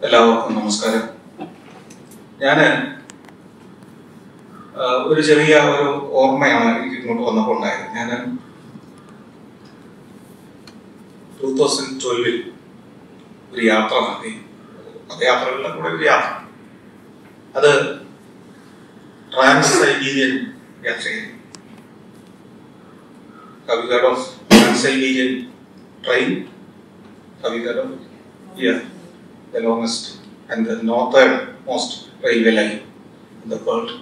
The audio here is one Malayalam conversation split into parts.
എല്ലാവർക്കും നമസ്കാരം ഞാന് ആ, ഒരു ചെറിയ ഒരു ഓർമ്മയാണ് എനിക്ക് ഇങ്ങോട്ട് വന്നപ്പോൾ ഉണ്ടായത് ഞാൻ ടൂ തൗസൻഡ് ട്വൽവിൽ ഒരു യാത്ര നടത്തി അത് യാത്രകളുടെ കൂടെ ഒരു യാത്ര അത് ട്രാൻസ് സൈബീരിയൻ യാത്രയായിരുന്നു Have you heard of Trans-Siberian train? Have you heard of it? Yeah, the longest and the northernmost railway line in the world.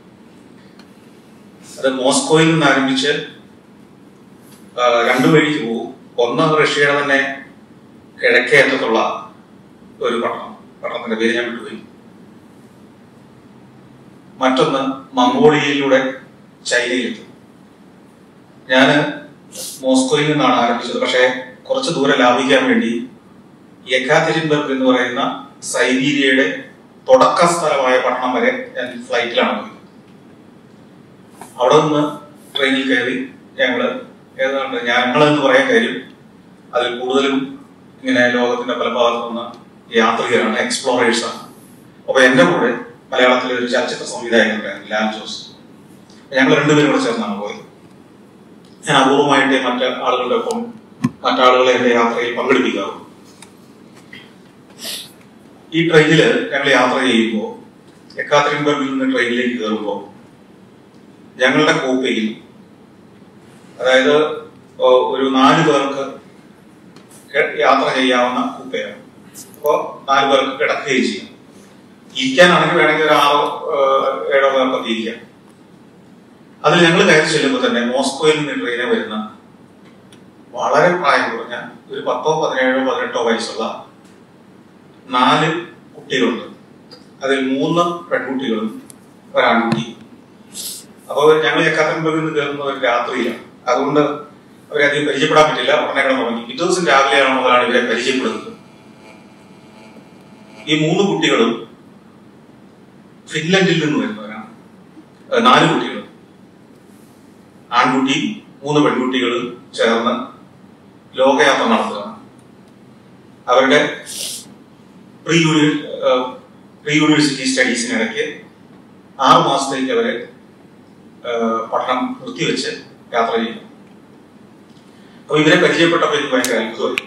അത് മോസ്കോയിൽ നിന്ന് ആരംഭിച്ച് ആ, രണ്ടു വഴിക്ക് പോകും ഒന്ന് റഷ്യയുടെ തന്നെ കിഴക്കേ അറ്റത്തുള്ള ഒരു പട്ടണം പട്ടണത്തിന്റെ പേര് ഞാൻ വിട്ടുപോയി മറ്റൊന്ന് മംഗോളിയയിലൂടെ ചൈനയിലെത്തും ഞാൻ മോസ്കോയിൽ നിന്നാണ് ആരംഭിച്ചത് പക്ഷേ കുറച്ച് ദൂരം ലാഭിക്കാൻ വേണ്ടി യക്കാതിരിൻബർഗ് എന്ന് പറയുന്ന സൈബീരിയയുടെ തുടക്ക സ്ഥലമായ പട്ടണം വരെ ഞാൻ ഫ്ലൈറ്റിലാണ് പോയത് അവിടെ നിന്ന് ട്രെയിനിൽ കയറി ഞങ്ങള് ഏതാണ്ട് ഞങ്ങൾ എന്ന് പറയാൻ കാര്യം അതിൽ കൂടുതലും ഇങ്ങനെ ലോകത്തിന്റെ പല ഭാഗത്തു നിന്ന് യാത്രികരാണ് എക്സ്പ്ലോറേഴ്സ് ആണ് അപ്പൊ എന്റെ കൂടെ മലയാളത്തിലെ ഒരു ചലച്ചിത്ര സംവിധായകനുണ്ടായിരുന്നു ലാൽ ജോസ് ഞങ്ങൾ രണ്ടുപേരും കൂടെ ചേർന്നാണ് പോയത് ഞാൻ അപൂർവമായിട്ട് മറ്റ് ആളുകളുടെ ഒപ്പം മറ്റാളുകളെ എന്റെ യാത്രയിൽ പങ്കെടുപ്പിക്കാറുള്ളൂ ഈ ട്രെയിനിൽ ഞങ്ങൾ യാത്ര ചെയ്യുമ്പോൾ എക്കാത്രിൻബർഗിൽ നിന്ന് ട്രെയിനിലേക്ക് കയറുമ്പോൾ ഞങ്ങളുടെ കൂപ്പയിൽ അതായത് ഓ, ഒരു നാല് പേർക്ക് കെ- യാത്ര ചെയ്യാവുന്ന കൂപ്പയാണ് അപ്പോൾ നാല് പേർക്ക് കിടക്കുകയും ചെയ്യാം ഇരിക്കാനാണെങ്കിൽ വേണമെങ്കിൽ ഒരു ആറോ ഏഹ്, ഏഴോ പേർക്കൊക്കെ ഇരിക്കാം അതിൽ ഞങ്ങൾ കയറി ചെല്ലുമ്പോൾ തന്നെ മോസ്കോയിൽ നിന്ന് ട്രെയിനെ വരുന്ന വളരെ പ്രായം കുറഞ്ഞ ഒരു പത്തോ പതിനേഴോ പതിനെട്ടോ വയസ്സുള്ള നാല് കുട്ടികളുണ്ട് അതിൽ മൂന്ന് പെൺകുട്ടികളും ഒരാൺകുട്ടി അപ്പോൾ ഞങ്ങൾ എക്കാത്തൻബർഗിൽ നിന്ന് കയറുന്ന ഒരു രാത്രിയിലാണ് അതുകൊണ്ട് അവരെ അധികം പരിചയപ്പെടാൻ പറ്റില്ല ഉടനെ കിടന്ന് തുടങ്ങി പിറ്റേ ദിവസം രാവിലെയാണ് മുതലാണ് ഇവരെ പരിചയപ്പെടുന്നത് ഈ മൂന്ന് കുട്ടികളും ഫിൻലൻഡിൽ നിന്ന് വരുന്നവരാണ് ഏഹ് നാല് കുട്ടികൾ ആൺകുട്ടി മൂന്ന് പെൺകുട്ടികളും ചേർന്ന് ലോകയാത്ര നടത്തുക അവരുടെ പ്രീ യൂണി പ്രീ യൂണിവേഴ്സിറ്റി സ്റ്റഡീസിനിടയ്ക്ക് ആറ് മാസത്തേക്ക് അവരെ ഏഹ് പഠനം നിർത്തിവെച്ച് യാത്ര ചെയ്യും അപ്പൊ ഇവരെ പരിചയപ്പെട്ടപ്പോൾ എനിക്ക് ഭയങ്കര അത്ഭുതമായി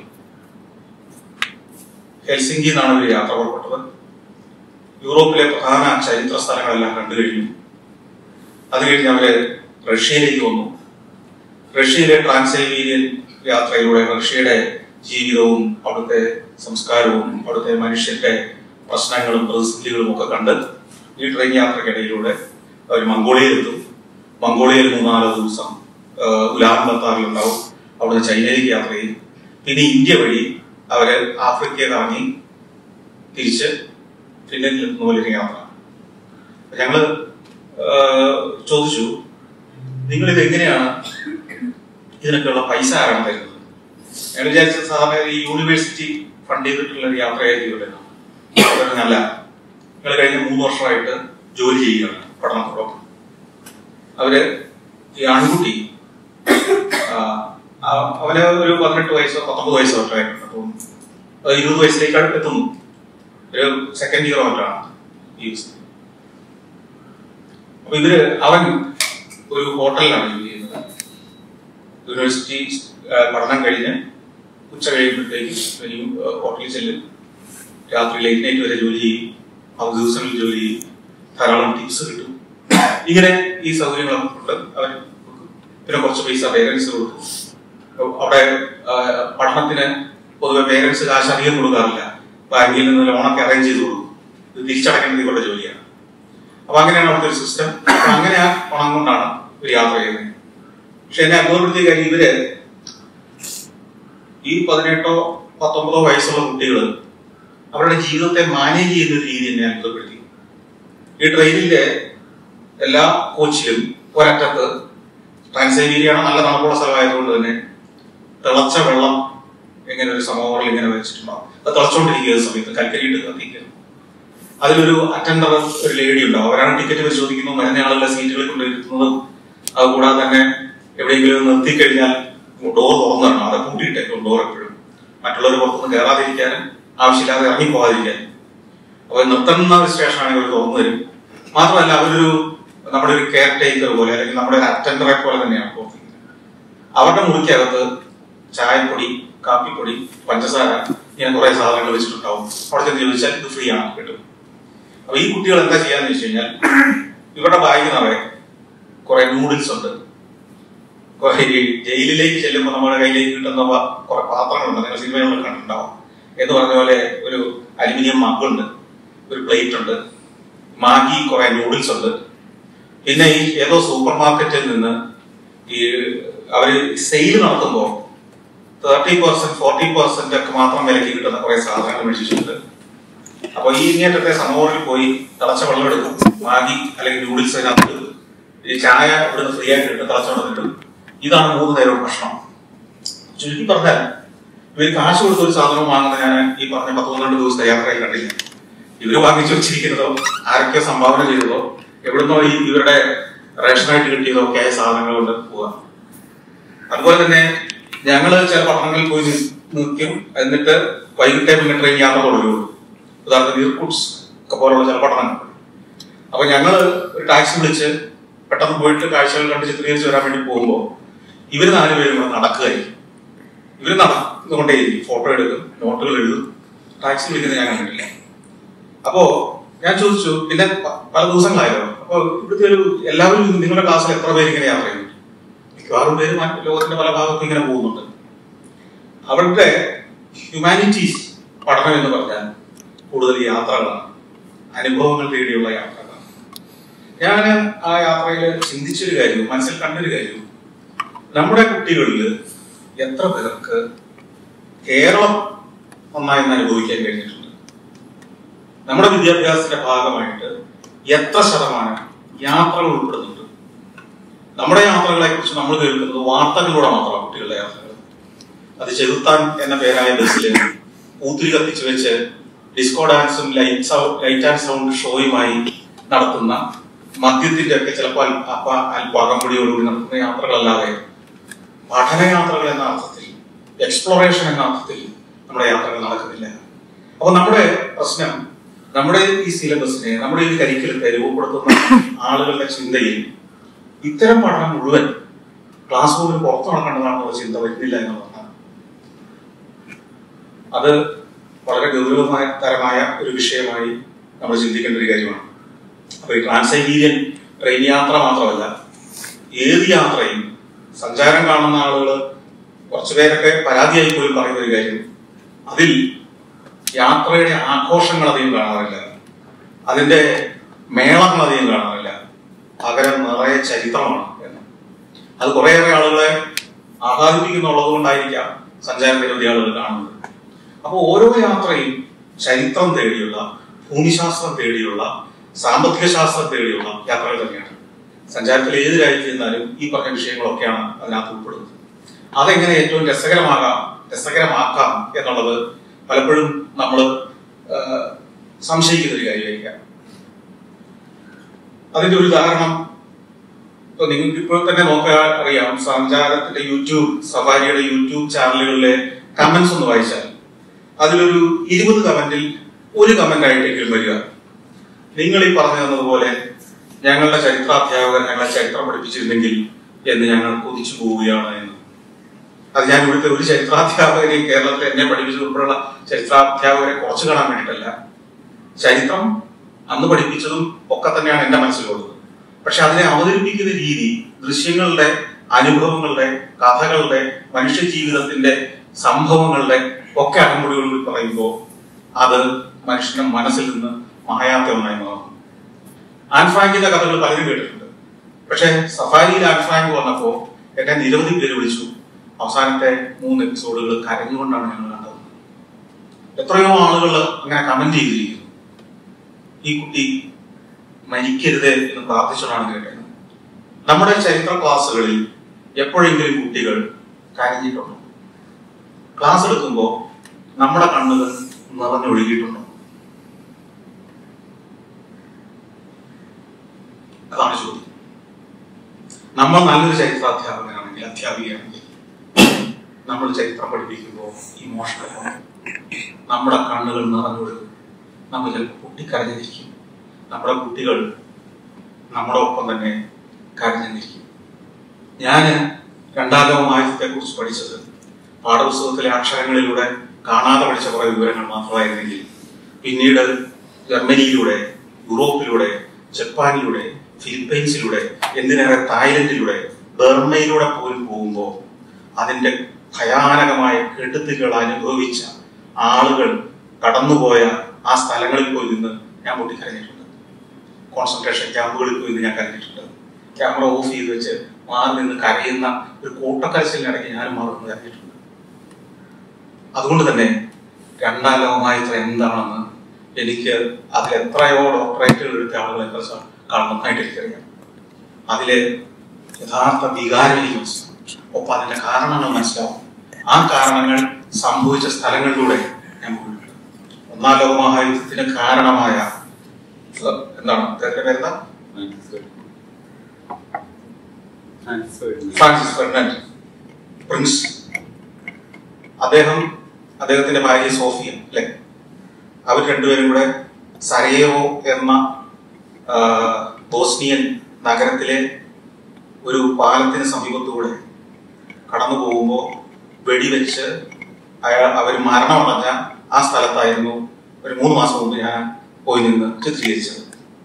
ഹെൽസിംഗി എന്നാണ് ഇവർ യാത്ര പുറപ്പെട്ടത് യൂറോപ്പിലെ പ്രധാന ചരിത്ര സ്ഥലങ്ങളെല്ലാം കണ്ടു കഴിഞ്ഞു അത് കഴിഞ്ഞ് അവര് റഷ്യയിലേക്ക് വന്നു റഷ്യയിലെ ട്രാൻസൈബീരിയൻ യാത്രയിലൂടെ റഷ്യയുടെ ജീവിതവും അവിടുത്തെ സംസ്കാരവും അവിടുത്തെ മനുഷ്യന്റെ പ്രശ്നങ്ങളും പ്രതിസന്ധികളും ഒക്കെ കണ്ട് ഈ ട്രെയിൻ യാത്രക്കിടയിലൂടെ അവർ മംഗോളിയയിലെത്തും മംഗോളിയയിൽ മൂന്നാല് ദിവസം ആഹ്, ഉലാൻ ബത്താറിൽ ഉണ്ടാവും അവിടുന്ന് ചൈനയിലേക്ക് യാത്ര ചെയ്യും പിന്നെ ഇന്ത്യ വഴി അവര് ആഫ്രിക്കയിൽ ഇറങ്ങി തിരിച്ച് ഫിൻലൻഡിൽ എത്തുന്ന പോലെ ഒരു യാത്ര അപ്പൊ ഞങ്ങള് ആഹ്, ചോദിച്ചു നിങ്ങൾ ഇത് എങ്ങനെയാണ് ഇതിനൊക്കെയുള്ള പൈസ ആരാണ് തരുന്നത് ഞാൻ വിചാരിച്ചത് സാധാരണ ഈ യൂണിവേഴ്സിറ്റി ഫണ്ട് ചെയ്തിട്ടുള്ള ഒരു യാത്രയായിരിക്കുമല്ലോ അതൊരു നല്ല നിങ്ങൾ കഴിഞ്ഞ മൂന്ന് വർഷമായിട്ട് ജോലി ചെയ്യുകയാണ് പഠനത്തോടൊപ്പം അവര് ഈ ആൺകുട്ടി ആ, ആ- അവന് ഒരു പതിനെട്ട് വയസ്സോ പത്തൊമ്പത് വയസ്സോ ഒക്കെ ആയിട്ടുണ്ട് അപ്പം അത് ഇരുപത് വയസ്സിലേക്ക് എത്തുന്നു ഒരു സെക്കൻഡ് ഇയർ മറ്റാണ് ഈ അപ്പൊ ഇവര് അവൻ ഒരു ഹോട്ടലിലാണ് ജോലി ചെയ്യുന്നത് യൂണിവേഴ്സിറ്റി ആ, പഠനം കഴിഞ്ഞ് ഉച്ച കഴിയുമ്പോഴത്തേക്ക് ഒരു ആ, ഹോട്ടലിൽ ചെല്ലും രാത്രി ലേറ്റ് നൈറ്റ് വരെ ജോലി ചെയ്യും അവധി ദിവസങ്ങളിൽ ജോലി ചെയ്യും ധാരാളം ടിപ്സ് കിട്ടും ഇങ്ങനെ ഈ സൗകര്യങ്ങളൊക്കെ കൊണ്ട് അവൻ കൊടുക്കും. പിന്നെ കുറച്ച് പൈസ പേരൻസ് കൊടുക്കും അപ്പൊ അവിടെ ആ, പഠനത്തിന് പൊതുവെ പേരൻസ് കാശ് അധികം കൊടുക്കാറില്ല ബാങ്കിൽ നിന്ന് ലോണൊക്കെ അറേഞ്ച് ചെയ്ത് കൊടുക്കും ഇത് തിരിച്ചടക്കേണ്ടത് ഇവരുടെ ജോലിയാണ് അപ്പൊ അങ്ങനെയാണ് അവിടുത്തെ ഒരു സിസ്റ്റം അങ്ങനെ ആ പണം കൊണ്ടാണ് ഒരു യാത്ര ചെയ്യുന്നത് പക്ഷെ എന്നെ അത്ഭുതപ്പെടുത്തിയ കാര്യം ഇവര് ഈ പതിനെട്ടോ പത്തൊമ്പതോ വയസ്സുള്ള കുട്ടികൾ അവരുടെ ജീവിതത്തെ മാനേജ് ചെയ്യുന്ന ഒരു രീതി എന്നെ അത്ഭുതപ്പെടുത്തി ഈ ട്രെയിനിന്റെ എല്ലാ കോച്ചിലും ഒരറ്റത്ത് ട്രാൻസൈബീരിയാണ് നല്ല തണുപ്പുള്ള സ്ഥലമായതുകൊണ്ട് തന്നെ തിളച്ച വെള്ളം എങ്ങനെ ഒരു സമോവറിൽ ഇങ്ങനെ വെച്ചിട്ടുണ്ടാവും അത് തിളച്ചോണ്ടിരിക്കുന്ന സമയത്ത് കൽക്കരിയിട്ട് കത്തിക്കുക അതിലൊരു അറ്റൻഡർ ഒരു ലേഡി ഉണ്ടാവും അവരാണ് ടിക്കറ്റ് പരിശോധിക്കുന്നു വരുന്ന ആളുകളെ സീറ്റുകളിൽ കൊണ്ടിരുത്തുന്നതും അതുകൂടാതെ തന്നെ എവിടെയെങ്കിലും നിർത്തി കഴിഞ്ഞാൽ ഡോർ തുറന്നിടണം അത് പൂട്ടിയിട്ടേക്കും ഡോർ എപ്പോഴും മറ്റുള്ളവർ പുറത്തുനിന്ന് കയറാതിരിക്കാനും ആവശ്യമില്ലാതെ ഇറങ്ങി പോകാതിരിക്കാനും അപ്പൊ നിർത്തുന്ന ഒരു സ്റ്റേഷനാണെങ്കിൽ അവർ തുറന്നു തരും മാത്രമല്ല അവരൊരു നമ്മുടെ ഒരു കെയർ ടേക്കർ പോലെ അല്ലെങ്കിൽ നമ്മുടെ ഒരു അറ്റൻഡറെ പോലെ തന്നെയാണ് പ്രവർത്തിക്കുന്നത് അവരുടെ മുറിക്കകത്ത് ചായപ്പൊടി കാപ്പിപ്പൊടി പഞ്ചസാര ഇങ്ങനെ കുറെ സാധനങ്ങൾ വെച്ചിട്ടുണ്ടാവും അവിടെ ചെന്ന് ചോദിച്ചാൽ ഇത് ഫ്രീ ആണ് കിട്ടും അപ്പൊ ഈ കുട്ടികൾ എന്താ ചെയ്യാന്ന് വെച്ച് കഴിഞ്ഞാൽ ഇവരുടെ ബാഗ് നിറയെ കുറെ നൂഡിൽസ് ഉണ്ട് കുറെ ഈ ജയിലിലേക്ക് ചെല്ലുമ്പോൾ നമ്മുടെ കയ്യിലേക്ക് കിട്ടുന്ന പ- കുറെ പാത്രങ്ങളുണ്ട് നിങ്ങൾ സിനിമകളിൽ കണ്ടിട്ടുണ്ടാവും എന്ന് പറഞ്ഞ പോലെ ഒരു അലുമിനിയം മഗ്ഗുണ്ട് ഒരു പ്ലേറ്റ് ഉണ്ട് മാഗി കുറെ നൂഡിൽസ് ഉണ്ട് പിന്നെ ഈ ഏതോ സൂപ്പർ മാർക്കറ്റിൽ നിന്ന് ഈ അവര് സെയിൽ നടത്തുമ്പോൾ തേർട്ടി പെർസെന്റ് ഫോർട്ടി പെർസെന്റ് ഒക്കെ മാത്രം വിലക്ക് കിട്ടുന്ന കുറെ സാധനങ്ങൾ മേടിച്ചിട്ടുണ്ട് അപ്പൊ ഈ ഇങ്ങേറ്റത്തെ സമൂഹത്തിൽ പോയി തിളച്ച വെള്ളം എടുക്കും മാഗി അല്ലെങ്കിൽ നൂഡിൽസ് അതിനകത്ത് ഇടും. ഈ ചായ ഇവിടുന്ന് ഫ്രീ ആയിട്ട് കിട്ടും തിളച്ച വെള്ളം കിട്ടും ഇതാണ് മൂന്ന് നേരം ഭക്ഷണം ചുരുക്കി പറഞ്ഞാൽ ഇവർ കാശ് കൊടുത്ത് ഒരു സാധനം വാങ്ങുന്ന ഞാൻ ഈ പറഞ്ഞ പത്ത് പന്ത്രണ്ട് ദിവസത്തെ യാത്രയിൽ കണ്ടില്ല ഇവര് വാങ്ങിച്ചു വെച്ചിരിക്കുന്നതോ ആരൊക്കെയോ സംഭാവന ചെയ്തതോ എവിടുന്നോ ഈ ഇവരുടെ റേഷനായിട്ട് കിട്ടിയതോ ഒക്കെ ആയ സാധനങ്ങൾ കൊണ്ട് പോവാ അതുപോലെ തന്നെ ഞങ്ങള് ചില പട്ടണങ്ങളിൽ പോയി നി- നിൽക്കും എന്നിട്ട് വൈകിട്ടേ പിന്നെ ട്രെയിൻ യാത്ര തുടരുള്ളൂ ഉദാഹരണത്തിന് ഇർക്കുട്സ് ഒക്കെ പോലുള്ള ചില പട്ടണങ്ങൾ അപ്പൊ ഞങ്ങള് ഒരു ടാക്സി വിളിച്ച് പെട്ടെന്ന് പോയിട്ട് കാഴ്ചകൾ കണ്ട് ചിത്രീകരിച്ച് വരാൻ വേണ്ടി പോകുമ്പോൾ ഇവര് നാലുപേരും കൂടെ നടക്കുകയായിരിക്കും ഇവര് നടന്നുകൊണ്ടേയിരിക്കും ഫോട്ടോ എടുക്കും നോട്ടുകൾ എഴുതും ടാക്സി വിളിക്കുന്നത് ഞാൻ കണ്ടിട്ടില്ല അപ്പോ ഞാൻ ചോദിച്ചു പിന്നെ പ- പല ദിവസങ്ങളായല്ലോ അപ്പൊ ഇവിടുത്തെ ഒരു എല്ലാവരും നിങ്ങളുടെ ക്ലാസ്സിൽ എത്ര പേര് ഇങ്ങനെ യാത്ര ചെയ്യുന്നു മിക്കവാറും പേര് മറ്റ് ലോകത്തിന്റെ പല ഭാഗത്തും ഇങ്ങനെ പോകുന്നുണ്ട് അവരുടെ ഹ്യൂമാനിറ്റീസ് പഠനം എന്ന് പറഞ്ഞാൽ കൂടുതൽ യാത്രകളാണ് അനുഭവങ്ങൾ തേടിയുള്ള യാത്രകളാണ് ഞാൻ ആ യാത്രയിൽ ചിന്തിച്ചൊരു കാര്യവും മനസ്സിൽ കണ്ടൊരു കാര്യവും നമ്മുടെ കുട്ടികളിൽ എത്ര പേർക്ക് കേരളം നന്നായി ഒന്ന് അനുഭവിക്കാൻ കഴിഞ്ഞിട്ടുണ്ട് നമ്മുടെ വിദ്യാഭ്യാസത്തിന്റെ ഭാഗമായിട്ട് എത്ര ശതമാനം യാത്രകൾ ഉൾപ്പെടുന്നുണ്ട് നമ്മുടെ യാത്രകളെ കുറിച്ച് നമ്മൾ കേൾക്കുന്നത് വാർത്തകളിലൂടെ മാത്രമാണ് കുട്ടികളുടെ യാത്രകൾ അത് ചെറുത്താൻ എന്ന പേരായ ബസ്സിൽ പൂത്തിരി കത്തിച്ചു വെച്ച് ഡിസ്കോ ഡാൻസും ലൈറ്റ് സൗ- ലൈറ്റ് ആൻഡ് സൗണ്ട് ഷോയുമായി നടത്തുന്ന മദ്യത്തിന്റെ ഒക്കെ ചിലപ്പോൾ അൽ- അപ്പ അല്പ അകമ്പടിയോടുകൂടി നടത്തുന്ന യാത്രകളല്ലാതെ പഠനയാത്രകൾ എന്ന അർത്ഥത്തിൽ എക്സ്പ്ലോറേഷൻ എന്ന അർത്ഥത്തിൽ നമ്മുടെ യാത്രകൾ നടക്കുന്നില്ല അപ്പൊ നമ്മുടെ പ്രശ്നം നമ്മുടെ ഈ സിലബസിനെ നമ്മുടെ ഈ കരിക്കുലത്തെ രൂപപ്പെടുത്തുന്ന ആളുകളുടെ ചിന്തയിൽ ഇത്തരം പഠനം മുഴുവൻ ക്ലാസ് റൂമിൽ പുറത്തു നടക്കേണ്ടതാണെന്നുള്ള ചിന്ത വരുന്നില്ല എന്നുള്ളതാണ് അത് വളരെ ഗൗരവമായ തരമായ ഒരു വിഷയമായി നമ്മൾ ചിന്തിക്കേണ്ട ഒരു കാര്യമാണ് അപ്പൊ ഈ ട്രാൻസൈബീരിയൻ ട്രെയിൻ യാത്ര മാത്രമല്ല ഏത് യാത്രയും സഞ്ചാരം കാണുന്ന ആളുകൾ കുറച്ചുപേരൊക്കെ പരാതിയായി പോലും പറയുന്ന ഒരു കാര്യം അതിൽ യാത്രയുടെ ആഘോഷങ്ങൾ അധികം കാണാറില്ല അതിന്റെ മേളങ്ങൾ അധികം കാണാറില്ല പകരം നിറയെ ചരിത്രമാണ് എന്ന് അത് കുറേയേറെ ആളുകളെ ആഹ്ലാദിപ്പിക്കുന്നുള്ളത് കൊണ്ടായിരിക്കാം സഞ്ചാര നിരവധി ആളുകൾ കാണുന്നത് അപ്പോൾ ഓരോ യാത്രയും ചരിത്രം തേടിയുള്ള ഭൂമിശാസ്ത്രം തേടിയുള്ള സാമ്പത്തിക ശാസ്ത്രം തേടിയുള്ള യാത്രകൾ തന്നെയാണ് സഞ്ചാരത്തിൽ ഏത് രാജ്യത്ത് ചെന്നാലും ഈ പറഞ്ഞ വിഷയങ്ങളൊക്കെയാണ് അതിനകത്ത് ഉൾപ്പെടുന്നത് അതെങ്ങനെ ഏറ്റവും രസകരമാകാം രസകരമാക്കാം എന്നുള്ളത് പലപ്പോഴും നമ്മൾ സംശയിക്കുന്ന ഒരു കാര്യമായിരിക്കാം അതിന്റെ ഒരു ഉദാഹരണം ഇപ്പൊ നിങ്ങൾക്ക് ഇപ്പോൾ തന്നെ നോക്കിയാൽ അറിയാം സഞ്ചാരത്തിന്റെ യൂട്യൂബ് സഫാരിയുടെ യൂട്യൂബ് ചാനലുകളിലെ കമന്റ്സ് ഒന്ന് വായിച്ചാൽ അതിലൊരു ഇരുപത് കമന്റിൽ ഒരു കമന്റ് ആയിട്ടെങ്കിലും വരിക നിങ്ങൾ ഈ പറഞ്ഞു തന്നതുപോലെ ഞങ്ങളുടെ ചരിത്രാധ്യാപകർ ഞങ്ങളെ ചരിത്രം പഠിപ്പിച്ചിരുന്നെങ്കിൽ എന്ന് ഞങ്ങൾ കൊതിച്ചു പോവുകയാണ് എന്ന് അത് ഞാൻ ഇവിടുത്തെ ഒരു ചരിത്രാധ്യാപകരെ കേരളത്തിൽ എന്നെ പഠിപ്പിച്ചത് ഉൾപ്പെടെയുള്ള ചരിത്രാധ്യാപകരെ കുറച്ചു കാണാൻ വേണ്ടിയിട്ടല്ല ചരിത്രം അന്ന് പഠിപ്പിച്ചതും ഒക്കെ തന്നെയാണ് എന്റെ മനസ്സിലുള്ളത് പക്ഷെ അതിനെ അവതരിപ്പിക്കുന്ന രീതി ദൃശ്യങ്ങളുടെ അനുഭവങ്ങളുടെ കഥകളുടെ മനുഷ്യ ജീവിതത്തിന്റെ സംഭവങ്ങളുടെ ഒക്കെ അകമ്പടികളിൽ പറയുമ്പോൾ അത് മനുഷ്യന്റെ മനസ്സിൽ നിന്ന് മായാത്ത ഒന്നായി മാറും ആൻഫ്രാങ്കിന്റെ കഥകൾ പലരും കേട്ടിട്ടുണ്ട് പക്ഷെ സഫാരിയിൽ ആൻഫ്രാങ്ക് വന്നപ്പോ എന്നെ നിരവധി പേര് വിളിച്ചു അവസാനത്തെ മൂന്ന് എപ്പിസോഡുകൾ കരഞ്ഞുകൊണ്ടാണ് ഞങ്ങൾ കണ്ടത് എത്രയോ ആളുകൾ അങ്ങനെ കമന്റ് ചെയ്തിരിക്കുന്നു ഈ കുട്ടി മരിക്കരുത് എന്ന് പ്രാർത്ഥിച്ചതാണ് കേട്ടത് നമ്മുടെ ചരിത്ര ക്ലാസ്സുകളിൽ എപ്പോഴെങ്കിലും കുട്ടികൾ കരഞ്ഞിട്ടുണ്ടോ ക്ലാസ് എടുക്കുമ്പോൾ നമ്മുടെ കണ്ണുകൾ നിറഞ്ഞൊഴുകിയിട്ടുണ്ടോ അതാണ് ചോദ്യം നമ്മൾ നല്ലൊരു ചരിത്രാധ്യാപകനാണെങ്കിൽ അധ്യാപികയാണെങ്കിൽ നമ്മൾ ചരിത്രം പഠിപ്പിക്കുമ്പോൾ ഇമോഷണൽ നമ്മുടെ കണ്ണുകൾ നിറഞ്ഞൊഴുകും നമ്മൾ ചിലപ്പോൾ പൊട്ടിക്കരഞ്ഞിരിക്കും നമ്മുടെ കുട്ടികൾ നമ്മുടെ ഒപ്പം തന്നെ കരഞ്ഞിരിക്കും ഞാൻ രണ്ടാം ലോകമായുധത്തെ കുറിച്ച് പഠിച്ചത് പാഠപുസ്തകത്തിലെ അക്ഷരങ്ങളിലൂടെ കാണാതെ പഠിച്ച കുറെ വിവരങ്ങൾ മാത്രമായിരുന്നെങ്കിൽ പിന്നീട് ജർമ്മനിയിലൂടെ യൂറോപ്പിലൂടെ ജപ്പാനിലൂടെ ഫിലിപ്പൈൻസിലൂടെ എന്തിനേറെ തായ്ലൻഡിലൂടെ ബർമയിലൂടെ പോലും പോകുമ്പോൾ അതിന്റെ ഭയാനകമായ കെടുത്തുകൾ അനുഭവിച്ച ആളുകൾ കടന്നുപോയ ആ സ്ഥലങ്ങളിൽ പോയി നിന്ന് ഞാൻ പൊട്ടിക്കരഞ്ഞിട്ടുണ്ട് കോൺസെൻട്രേഷൻ ക്യാമ്പുകളിൽ പോയി നിന്ന് ഞാൻ കരഞ്ഞിട്ടുണ്ട് ക്യാമറ ഓഫ് ചെയ്ത് വെച്ച് മാറി നിന്ന് കരയുന്ന ഒരു കൂട്ടക്കരച്ചിലിനിടയ്ക്ക് ഞാനും മാറി നിന്ന് കരഞ്ഞിട്ടുണ്ട് അതുകൊണ്ട് തന്നെ രണ്ടാം ലോകമായുധം എന്താണെന്ന് എനിക്ക് അതിൽ എത്രയോ ഡോക്ടറേറ്റുകൾ എടുത്ത ആളുകളെ കുറിച്ച് കാണുന്നതായിട്ട് എനിക്കറിയാം അതിലെ യഥാർത്ഥ വികാരം എനിക്ക് മനസ്സിലാവും ഒപ്പം അതിന്റെ കാരണങ്ങൾ മനസ്സിലാവും ആ കാരണങ്ങൾ സംഭവിച്ച സ്ഥലങ്ങളിലൂടെ ഞാൻ പോയിട്ടുണ്ട് ഒന്നാം ലോക മഹായുദ്ധത്തിന് കാരണമായ ഏഹ്, എന്താണ് അദ്ദേഹത്തിന്റെ പേരെന്താ ഫ്രാൻസിസ് ഫെർണാൻഡ് പ്രിൻസ് അദ്ദേഹം അദ്ദേഹത്തിന്റെ ഭാര്യ സോഫിയ അല്ലെ അവർ രണ്ടുപേരും കൂടെ സരയേവോ എന്ന ആ, ബോസ്നിയൻ നഗരത്തിലെ ഒരു പാലത്തിന് സമീപത്തൂടെ കടന്നു പോകുമ്പോൾ വെടിവെച്ച് അയാൾ അവർ മരണമടഞ്ഞ ആ സ്ഥലത്തായിരുന്നു ഒരു മൂന്ന് മാസം മുമ്പ് ഞാൻ പോയി നിന്ന് ചിത്രീകരിച്ചത്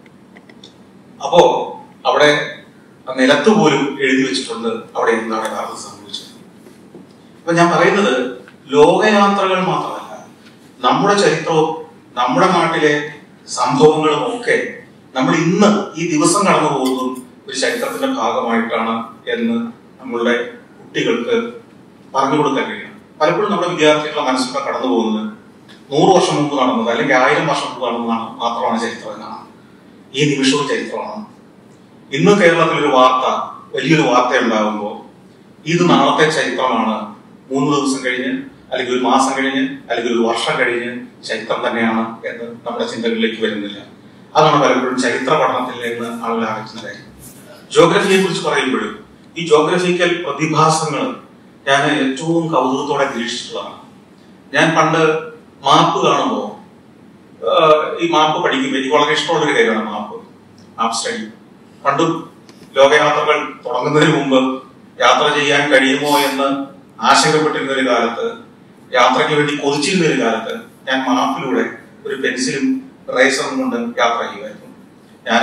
അപ്പോ അവിടെ ആ നിലത്ത് പോലും എഴുതി വെച്ചിട്ടുണ്ട് അവിടെ എന്താണ് യഥാർത്ഥം സംഭവിച്ചത് അപ്പൊ ഞാൻ പറയുന്നത് ലോകയാത്രകൾ മാത്രമല്ല നമ്മുടെ ചരിത്രവും നമ്മുടെ നാട്ടിലെ സംഭവങ്ങളും ഒക്കെ നമ്മൾ ഇന്ന് ഈ ദിവസം കടന്നു പോകുന്നതും ഒരു ചരിത്രത്തിന്റെ ഭാഗമായിട്ടാണ് എന്ന് നമ്മളുടെ കുട്ടികൾക്ക് പറഞ്ഞു കൊടുക്കാൻ കഴിയണം പലപ്പോഴും നമ്മുടെ വിദ്യാർത്ഥികളുടെ മനസ്സിലൂടെ കടന്നു പോകുന്നത് നൂറ് വർഷം മുമ്പ് നടന്നത് അല്ലെങ്കിൽ ആയിരം വർഷം മുമ്പ് നടന്നതാണ് മാത്രമാണ് ചരിത്രം എന്നാണ് ഈ നിമിഷവും ചരിത്രമാണ് ഇന്ന് കേരളത്തിൽ ഒരു വാർത്ത വലിയൊരു വാർത്ത ഉണ്ടാകുമ്പോൾ ഇത് നാളത്തെ ചരിത്രമാണ് മൂന്ന് ദിവസം കഴിഞ്ഞ് അല്ലെങ്കിൽ ഒരു മാസം കഴിഞ്ഞ് അല്ലെങ്കിൽ ഒരു വർഷം കഴിഞ്ഞ് ചരിത്രം തന്നെയാണ് എന്ന് നമ്മുടെ ചിന്തകളിലേക്ക് വരുന്നില്ല അതാണ് പലപ്പോഴും ചരിത്ര പഠനത്തിൽ നിന്ന് ആളുകൾ ആലോചിക്കുന്ന കാര്യം ജോഗ്രഫിയെ കുറിച്ച് പറയുമ്പോഴും ഈ ജോഗ്രഫിക്കൽ പ്രതിഭാസങ്ങൾ ഞാൻ ഏറ്റവും കൗതുകത്തോടെ നിരീക്ഷിച്ചിട്ടുള്ളതാണ് ഞാൻ പണ്ട് മാപ്പ് കാണുമ്പോൾ ഈ മാപ്പ് പഠിക്കുമ്പോൾ എനിക്ക് വളരെ ഇഷ്ടമുള്ള ഒരു കാര്യമാണ് മാപ്പ് മാപ്പ് സ്റ്റഡി പണ്ടും ലോകയാത്രകൾ തുടങ്ങുന്നതിന് മുമ്പ് യാത്ര ചെയ്യാൻ കഴിയുമോ എന്ന് ആശങ്കപ്പെട്ടിരുന്ന ഒരു കാലത്ത് യാത്രയ്ക്ക് വേണ്ടി കൊതിച്ചിരുന്ന ഒരു കാലത്ത് ഞാൻ മാപ്പിലൂടെ ഒരു പെൻസിലും റേസറും കൊണ്ട് യാത്ര ചെയ്യുമായിരുന്നു ഞാൻ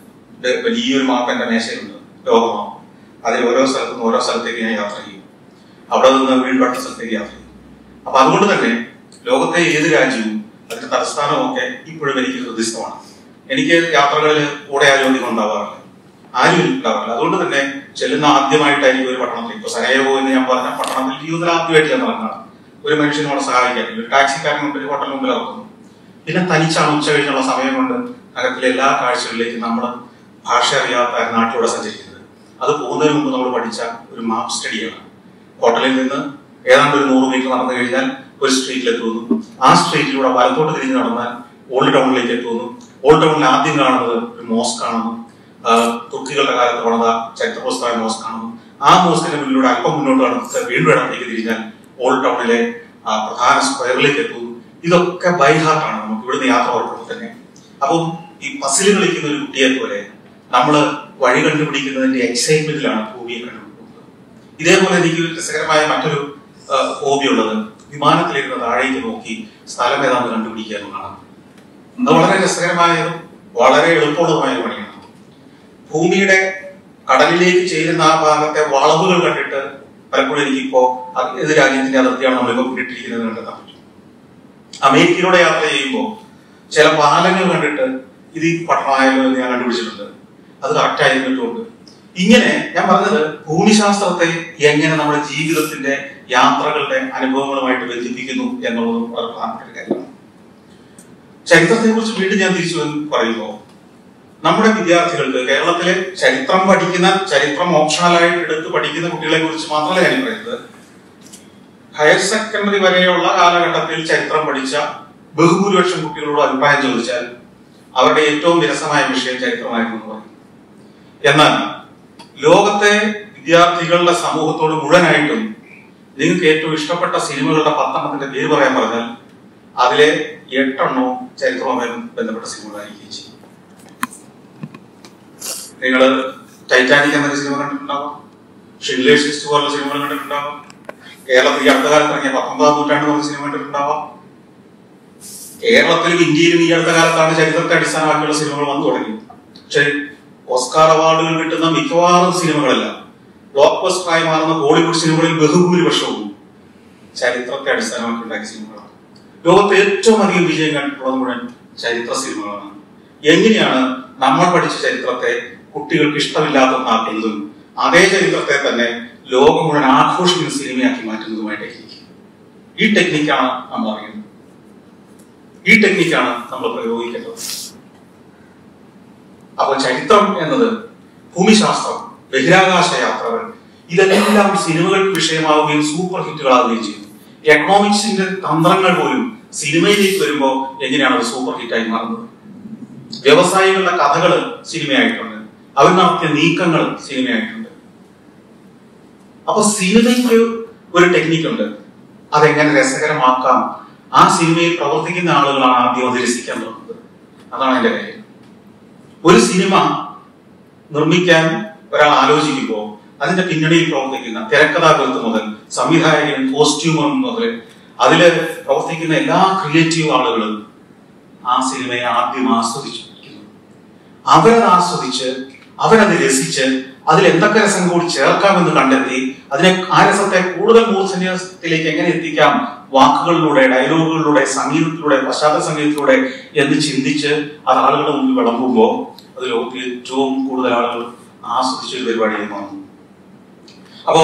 വലിയൊരു മാപ്പ് എന്റെ മേശയിലുണ്ട് ലോകമാപ്പ് അതിൽ ഓരോ സ്ഥലത്തു നിന്ന് ഓരോ സ്ഥലത്തേക്ക് ഞാൻ യാത്ര ചെയ്യും അവിടെ നിന്ന് വീണ്ടും അടുത്ത സ്ഥലത്തേക്ക് യാത്ര ചെയ്യും അപ്പൊ അതുകൊണ്ട് തന്നെ ലോകത്തെ ഏത് രാജ്യവും അതിന്റെ തലസ്ഥാനവും ഒക്കെ ഇപ്പോഴും എനിക്ക് ഹൃദയസ്ഥമാണ് എനിക്ക് യാത്രകളിൽ കൂടെ ആരും അധികം ഉണ്ടാവാറില്ല ആരും ഉണ്ടാവാറില്ല അതുകൊണ്ട് തന്നെ ചെല്ലുന്ന ആദ്യമായിട്ടായിരിക്കും ഒരു പട്ടണത്തിൽ ഇപ്പൊ സരയവോ എന്ന് ഞാൻ പറഞ്ഞ പട്ടണത്തിൽ ജീവിതത്തിൽ ആദ്യമായിട്ട് ഞാൻ നടന്നതാണ് ഒരു മനുഷ്യനോട് സഹായിക്കാൻ ഒരു ടാക്സിക്കാരൻ മുമ്പിൽ ഹോട്ടലിന് മുമ്പിൽ ഇറക്കുന്നു പിന്നെ തനിച്ചാണ് ഉച്ച കഴിഞ്ഞുള്ള സമയം കൊണ്ട് നഗരത്തിലെ എല്ലാ കാഴ്ചകളിലേക്കും നമ്മൾ ഭാഷ അറിയാത്ത നാട്ടിലൂടെ സഞ്ചരിക്കുന്നത് അത് പോകുന്നതിന് മുമ്പ് നമ്മൾ പഠിച്ച ഒരു മാപ്പ് സ്റ്റഡിയാണ് ഹോട്ടലിൽ നിന്ന് ഏതാണ്ട് ഒരു നൂറ് മീറ്റർ നടന്നു കഴിഞ്ഞാൽ ഒരു സ്ട്രീറ്റിൽ എത്തുന്നു ആ സ്ട്രീറ്റിലൂടെ വലത്തോട്ട് തിരിഞ്ഞ് നടന്നാൽ ഓൾഡ് ടൗണിലേക്ക് എത്തുന്നു ഓൾഡ് ടൗണിൽ ആദ്യം കാണുന്നത് ഒരു മോസ്ക് കാണുന്നു ആ, തുർക്കികളുടെ കാലത്ത് പണിത ചരിത്രപ്രസ്ഥാന മോസ്ക് കാണുന്നു ആ മോസ്കിന്റെ മുന്നിലൂടെ അല്പം മുന്നോട്ട് കടന്ന് വീണ്ടും ഇടത്തേക്ക് തിരിഞ്ഞാൽ ഓൾഡ് ടൗണിലെ ആ, പ്രധാന സ്ക്വയറിലേക്ക് എത്തുന്നു ഇതൊക്കെ ബൈഹാർട്ടാണ് നമുക്ക് ഇവിടുന്ന് യാത്ര പുറപ്പെടുമ്പോൾ തന്നെ അപ്പം ഈ പസിൽ കളിക്കുന്ന ഒരു കുട്ടിയെ പോലെ നമ്മൾ വഴി കണ്ടുപിടിക്കുന്നതിന്റെ എക്സൈറ്റ്മെന്റിലാണ് ഭൂമിയെ കണ്ടുപിടിക്കുന്നത് ഇതേപോലെ എനിക്ക് ഒരു രസകരമായ മറ്റൊരു ഹോബി ഉള്ളത് വിമാനത്തിലിരുന്ന് താഴേക്ക് നോക്കി സ്ഥലം ഏതാണ്ട് കണ്ടുപിടിക്കുക എന്നുള്ളതാണ് അത് വളരെ രസകരമായതും വളരെ എളുപ്പമുള്ളതുമായ ഒരു പണിയാണ് ഭൂമിയുടെ കടലിലേക്ക് ചേരുന്ന ആ ഭാഗത്തെ വളവുകൾ കണ്ടിട്ട് പലപ്പോഴും എനിക്കിപ്പോ അത് ഏത് രാജ്യത്തിന്റെ അതിർത്തിയാണ് നമ്മളിപ്പോ പിന്നിട്ടിരിക്കുന്നത് കണ്ടെത്താൻ പറ്റും അമേരിക്കയിലൂടെ യാത്ര ചെയ്യുമ്പോൾ ചില പാലങ്ങൾ കണ്ടിട്ട് ഇത് ഈ പട്ടണമായാലും എന്ന് ഞാൻ കണ്ടുപിടിച്ചിട്ടുണ്ട് അത് കറക്റ്റ് ആയിരുന്നിട്ടുണ്ട് ഇങ്ങനെ ഞാൻ പറഞ്ഞത് ഭൂമിശാസ്ത്രത്തെ എങ്ങനെ നമ്മുടെ ജീവിതത്തിന്റെ യാത്രകളുടെ അനുഭവങ്ങളുമായിട്ട് ബന്ധിപ്പിക്കുന്നു എന്നുള്ളതും വളരെ പ്രധാനപ്പെട്ട ഒരു കാര്യമാണ് ചരിത്രത്തെ കുറിച്ച് വീണ്ടും ഞാൻ തിരിച്ചു വന്ന് പറയുമ്പോൾ നമ്മുടെ വിദ്യാർത്ഥികൾക്ക് കേരളത്തിലെ ചരിത്രം പഠിക്കുന്ന ചരിത്രം ഓപ്ഷണലായിട്ട് എടുത്ത് പഠിക്കുന്ന കുട്ടികളെ കുറിച്ച് മാത്രമല്ല ഞാൻ പറയുന്നത് ഹയർ സെക്കൻഡറി വരെയുള്ള കാലഘട്ടത്തിൽ ചരിത്രം പഠിച്ച ബഹുഭൂരിപക്ഷം കുട്ടികളോട് അഭിപ്രായം ചോദിച്ചാൽ അവരുടെ ഏറ്റവും വിരസമായ വിഷയം ചരിത്രമായിരുന്നു എന്ന് പറയും എന്നാൽ ലോകത്തെ വിദ്യാർത്ഥികളുടെ സമൂഹത്തോട് മുഴുവനായിട്ടും നിങ്ങൾക്ക് ഏറ്റവും ഇഷ്ടപ്പെട്ട സിനിമകളുടെ പത്തെണ്ണത്തിന്റെ പേര് പറയാൻ പറഞ്ഞാൽ അതിലെ എട്ടെണ്ണവും ചരിത്രവുമായി ബന്ധപ്പെട്ട സിനിമകളായിരിക്കും ചെയ്യും നിങ്ങൾ ടൈറ്റാനിക് എന്നൊരു സിനിമ കണ്ടിട്ടുണ്ടാവാം ഷിൻലേഴ്സ് ലിസ്റ്റ് പോലുള്ള സിനിമകൾ കണ്ടിട്ടുണ്ടാവാം കേരളത്തിൽ ഈ അടുത്ത കാലത്ത് ഇറങ്ങിയ പത്തൊമ്പതാം നൂറ്റാണ്ട് പറഞ്ഞ സിനിമ കണ്ടിട്ടുണ്ടാവാം കേരളത്തിലും ഇന്ത്യയിലും ഈ അടുത്ത കാലത്താണ് ചരിത്രത്തെ അടിസ്ഥാനമാക്കിയുള്ള സിനിമകൾ വന്നു തുടങ്ങി പക്ഷേ ഓസ്കാർ അവാർഡുകൾ കിട്ടുന്ന മിക്കവാറും സിനിമകളെല്ലാം ബ്ലോക്ക് ബസ്റ്ററായി മാറുന്ന ബോളിവുഡ് സിനിമകളിൽ ബഹുഭൂരിപക്ഷവും ചരിത്രത്തെ അടിസ്ഥാനമാക്കി ഉണ്ടാക്കിയ സിനിമകളാണ് ലോകത്ത് ഏറ്റവും അധികം വിജയം കണ്ടിട്ടുള്ളത് മുഴുവൻ ചരിത്ര സിനിമകളാണ് എങ്ങനെയാണ് നമ്മൾ പഠിച്ച ചരിത്രത്തെ കുട്ടികൾക്ക് ഇഷ്ടമില്ലാത്തതാക്കുന്നതും അതേ ചരിത്രത്തെ തന്നെ ലോകം മുഴുവൻ ആഘോഷിക്കുന്ന സിനിമയാക്കി മാറ്റുന്നതുമായ ടെക്നിക്ക് ഈ ടെക്നിക്കാണ് നമ്മൾ അറിയുന്നത് ഈ ടെക്നിക്കാണ് നമ്മൾ പ്രയോഗിക്കേണ്ടത് അപ്പോൾ ചരിത്രം എന്നത് ഭൂമിശാസ്ത്രം ബഹിരാകാശ യാത്രകൾ ഇതെല്ലാം സിനിമകൾക്ക് വിഷയമാവുകയും സൂപ്പർ ഹിറ്റുകളാവുകയും ചെയ്യും എക്കണോമിക്സിന്റെ തന്ത്രങ്ങൾ പോലും സിനിമയിലേക്ക് വരുമ്പോൾ എങ്ങനെയാണ് അത് സൂപ്പർ ഹിറ്റായി മാറുന്നത് വ്യവസായികളുടെ കഥകൾ സിനിമയായിട്ടുണ്ട് അവർ നടത്തിയ നീക്കങ്ങൾ സിനിമയായിട്ടുണ്ട് അപ്പൊ സിനിമയ്ക്ക് ഒരു ടെക്നിക്കുണ്ട് അതെങ്ങനെ രസകരമാക്കാം ആ സിനിമയിൽ പ്രവർത്തിക്കുന്ന ആളുകളാണ് ആദ്യം അത് രസിക്കാൻ തുടങ്ങുന്നത് അതാണ് എന്റെ കാര്യം ഒരു സിനിമ നിർമ്മിക്കാൻ ഒരാൾ ആലോചിക്കുമ്പോൾ അതിന്റെ പിന്നണിയിൽ പ്രവർത്തിക്കുന്ന തിരക്കഥാകൃത്ത് മുതൽ സംവിധായകൻ കോസ്റ്റ്യൂമർ മുതൽ അതില് പ്രവർത്തിക്കുന്ന എല്ലാ ക്രിയേറ്റീവ് ആളുകളും ആ സിനിമയെ ആദ്യം ആസ്വദിച്ചിരിക്കുന്നു അവരത് ആസ്വദിച്ച് അവരത് രസിച്ച് അതിൽ എന്തൊക്കെ രസം കൂടി ചേർക്കാമെന്ന് കണ്ടെത്തി അതിനെ ആ രസത്തെ കൂടുതൽ മൂർധന്യത്തിലേക്ക് എങ്ങനെ എത്തിക്കാം വാക്കുകളിലൂടെ ഡയലോഗുകളിലൂടെ സംഗീതത്തിലൂടെ പശ്ചാത്തല സംഗീതത്തിലൂടെ എന്ന് ചിന്തിച്ച് അത് ആളുകളുടെ മുമ്പിൽ വിളമ്പുമ്പോൾ അത് ലോകത്തിൽ ഏറ്റവും കൂടുതൽ ആളുകൾ ആസ്വദിച്ച ഒരു പരിപാടിയായി മാറുന്നു അപ്പോ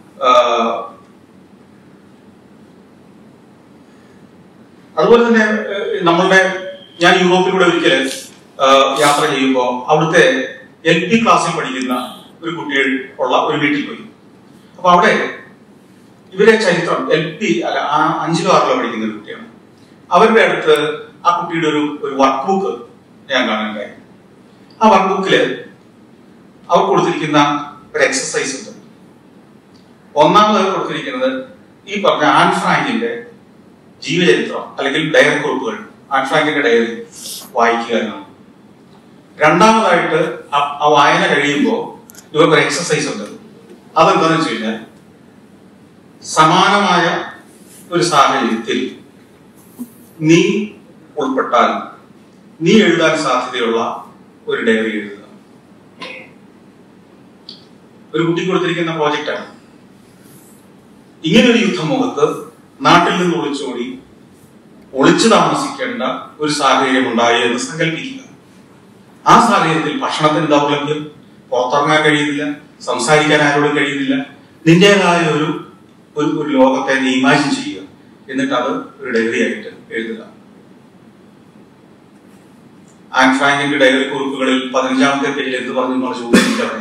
അതുപോലെ തന്നെ ഏഹ്, നമ്മളുടെ ഞാൻ യൂറോപ്പിലൂടെ ഒരിക്കൽ യാത്ര ചെയ്യുമ്പോൾ അവിടുത്തെ എൽ പി ക്ലാസ്സിൽ പഠിക്കുന്ന ഒരു കുട്ടികൾ ഉള്ള ഒരു വീട്ടിൽ പോയി അപ്പൊ അവിടെ ഇവരെ ചരിത്രം എൽ പി അല്ല ആ അഞ്ചിലോ ആറിലോ പഠിക്കുന്ന ഒരു കുട്ടിയാണ് അവരുടെ അടുത്ത് ആ കുട്ടിയുടെ ഒരു ഒരു വർക്ക് ബുക്ക് ഞാൻ കാണാനുണ്ടായി ആ വർക്ക് ബുക്കില് അവർ കൊടുത്തിരിക്കുന്ന ഒരു എക്സസൈസ് ഉണ്ട് ഒന്നാമത് കൊടുത്തിരിക്കുന്നത് ഈ പറഞ്ഞ ആൻ ഫ്രാങ്കിന്റെ ജീവചരിത്രം അല്ലെങ്കിൽ ഡയറി കുറിപ്പുകൾ ആൻ ഫ്രാങ്കിന്റെ ഡയറി വായിക്കുക എന്നാണ് രണ്ടാമതായിട്ട് ആ- ആ വായന കഴിയുമ്പോൾ ഇവർക്ക് ഒരു എക്സസൈസ് ഉണ്ട് അതെന്താണെന്ന് വെച്ച് കഴിഞ്ഞാൽ സമാനമായ ഒരു സാഹചര്യത്തിൽ നീ ഉൾപ്പെട്ടാൽ നീ എഴുതാൻ സാധ്യതയുള്ള ഒരു ഡയറി എഴുതുക ഒരു കുട്ടി കൊടുത്തിരിക്കുന്ന പ്രോജക്റ്റാണ് ഇങ്ങനെ ഒരു യുദ്ധമുഖത്ത് നാട്ടിൽ നിന്ന് ഒളിച്ചോടി ഒളിച്ചു താമസിക്കേണ്ട ഒരു സാഹചര്യം ഉണ്ടായി എന്ന് സങ്കല്പിക്കുക ആ സാഹചര്യത്തിൽ ഭക്ഷണത്തിന് ദൗർലഭ്യം പുറത്തിറങ്ങാൻ കഴിയുന്നില്ല സംസാരിക്കാൻ ആരോടും കഴിയുന്നില്ല നിന്റേതായ ഒരു ഒരു ഒരു ലോകത്തെ നീ ഇമാജിൻ ചെയ്യുക എന്നിട്ട് അത് ഒരു ഡയറി ആയിട്ട് എഴുതുക ആൻ ഫ്രാങ്കിന്റെ ഡയറി കുറിപ്പുകളിൽ പതിനഞ്ചാമത്തെ പേജിൽ എന്ത് പറഞ്ഞു എന്നുള്ള ചോദിച്ചിട്ട് അവിടെ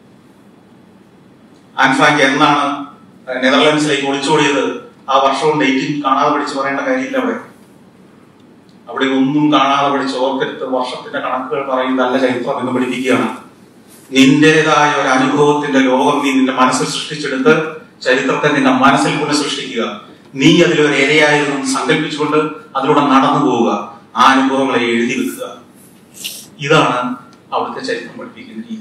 ആൻ ഫ്രാങ്ക് എന്നാണ് നെതർലൻഡ്സിലേക്ക് ഒളിച്ചോടിയത് ആ വർഷവും ഡേറ്റും കാണാതെ പഠിച്ചു പറയേണ്ട കാര്യമില്ല അവിടെ അവിടെ ഒന്നും കാണാതെ പഠിച്ച് ഓർക്കരുത് വർഷത്തിന്റെ കണക്കുകൾ പറയുന്നതല്ല ചരിത്രം എന്ന് പഠിപ്പിക്കുകയാണ് നിന്റേതായ ഒരു അനുഭവത്തിന്റെ ലോകം നീ നിന്റെ മനസ്സിൽ സൃഷ്ടിച്ചെടുത്ത് ചരിത്രത്തെ നിന്റെ മനസ്സിൽ പുനഃസൃഷ്ടിക്കുക നീ അതിലൊരു ഇരയായിരുന്നു എന്ന് സങ്കല്പിച്ചുകൊണ്ട് അതിലൂടെ നടന്നു പോവുക ആ അനുഭവങ്ങളെ എഴുതി വെക്കുക ഇതാണ് അവിടുത്തെ ചരിത്രം പഠിപ്പിക്കുന്ന രീതി